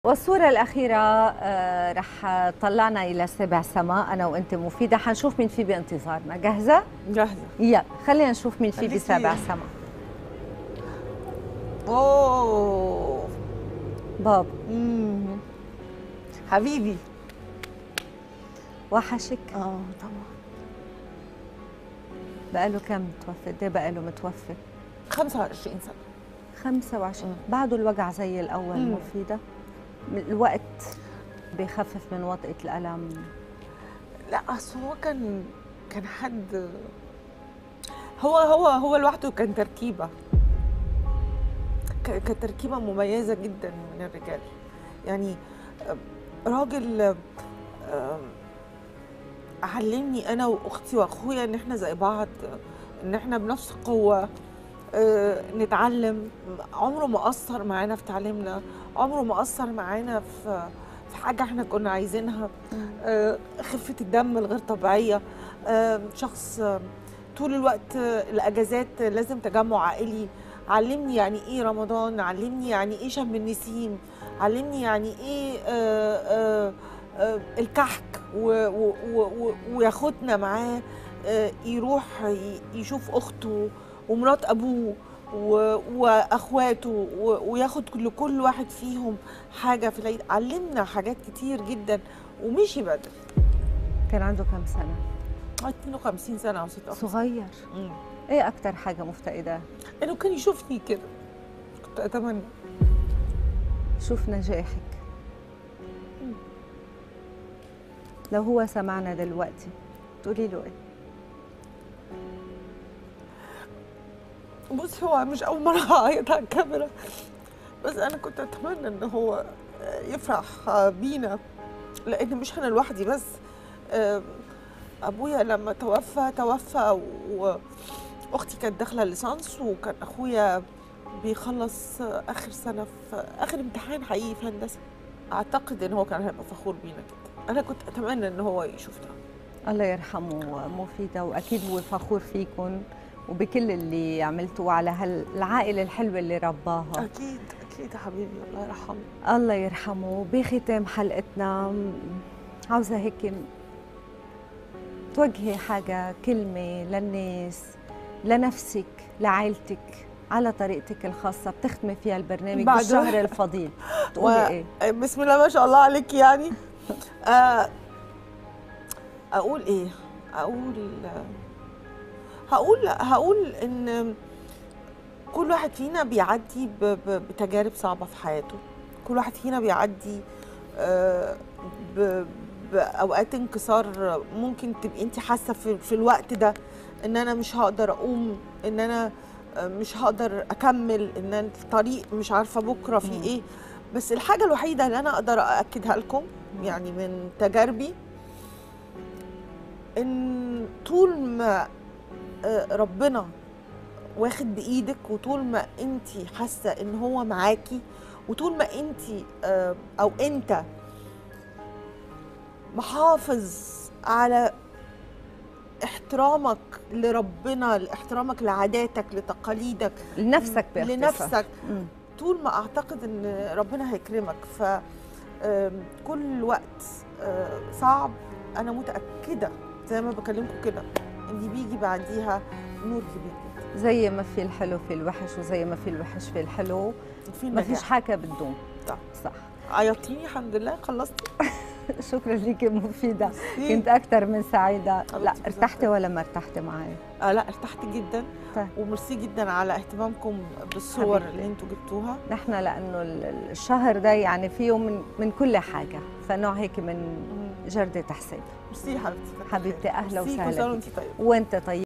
والصورة الأخيرة آه، رح طلعنا إلى سبع سماء أنا وأنت مفيدة حنشوف مين في بانتظارنا جاهزة؟ جاهزة يلا خلينا نشوف مين في خليكي- بسبع سماء اوه بابا مم. حبيبي وحشك اه طبعا بقاله كم متوفى قد إيه بقاله متوفى 25 سنة 25 مم. بعده الوجع زي الأول مم. مفيدة م- الوقت بيخفف من وطئة الألم لا اصل هو كان كان حد هو هو هو لوحده كان تركيبة ك- كانت تركيبة مميزة جدا من الرجال يعني آه، راجل آه، آه، علمني انا واختي واخويا ان احنا زي بعض ان احنا بنفس القوة آه، نتعلم عمره ما قصر معانا في تعليمنا عمره ما قصر معانا في في حاجة احنا كنا عايزينها آه، خفة الدم الغير طبيعية آه، شخص آه، طول الوقت آه، الأجازات آه، لازم تجمع عائلي علمني يعني إيه رمضان علمني يعني إيه شم النسيم علمني يعني إيه آه، آه، آه، الكحك و- و- و- و- وياخدنا معاه آه، يروح ي- يشوف أخته ومرات أبوه و- واخواته و- وياخد لكل واحد فيهم حاجه في العيد علمنا حاجات كتير جدا ومشي بدري كان عنده كم سنة؟ 52 سنه او 56 صغير مم. إيه أكتر حاجة مفتقدة؟ انه كان يشوفني كده كنت اتمنى شوف نجاحك مم. لو هو سمعنا دلوقتي تقولي له ايه؟ بص هو مش اول مره اعيط على الكاميرا بس انا كنت اتمنى ان هو يفرح بينا لان مش انا لوحدي بس آم، ابويا لما توفى توفى واختي كانت داخله ليسانس وكان اخويا بيخلص اخر سنه في اخر امتحان حقيقي في هندسه اعتقد ان هو كان هيبقى فخور بينا جدا انا كنت اتمنى ان هو يشوف ده الله يرحمه مفيدة وأكيد هو فخور فيكم وبكل اللي عملتوه على هالعائلة الحلوة اللي رباها اكيد اكيد يا حبيبي الله يرحمه الله يرحمه بختام حلقتنا م- عاوزة هيك م- توجهي حاجة كلمة للناس لنفسك لعائلتك على طريقتك الخاصة بتختمي فيها البرنامج بعد- بالشهر الفضيل و- تقولي ايه؟ بسم الله ما شاء الله عليك يعني آه، اقول ايه اقول هقول هقول ان كل واحد فينا بيعدي ب- ب- بتجارب صعبه في حياته كل واحد فينا بيعدي آه، ب- باوقات انكسار ممكن تبقي انت حاسه في, في الوقت ده ان انا مش هقدر اقوم ان انا آه، مش هقدر اكمل ان أنا الطريق مش عارفه بكره مم. في ايه بس الحاجه الوحيده اللي انا اقدر ااكدها لكم يعني من تجاربي ان طول ما آه، ربنا واخد بايدك وطول ما انت حاسه ان هو معاكي وطول ما انت او انت محافظ على احترامك لربنا احترامك لعاداتك لتقاليدك لنفسك باختصار لنفسك مم. طول ما اعتقد ان ربنا هيكرمك ف آم، كل وقت آه، صعب انا متاكده زي ما بكلمكم كده ان بيجي بعديها نور كبير جدا زي ما في الحلو في الوحش وزي ما في الوحش في الحلو في ما فيش نجاح حاجة بتدوم صح. صح عيطتيني الحمد لله خلصت شكرا لك مفيدة ميرسي. كنت أكثر من سعيدة لا حبيبتي ارتحتي بالظبط. ولا ما ارتحتي معي آه لا ارتحت جدا طيب. وميرسي جدا على اهتمامكم بالصور حبيبتي. اللي انتوا جبتوها نحن لأنه ال- الشهر ده يعني فيه من من كل حاجة فنوع هيك من مم. جردة حساب ميرسي يا حبيبتي حبيبتي، أهلا ميرسي، كل وسهلا سنة بيك. وانتي طيبة وانت طيب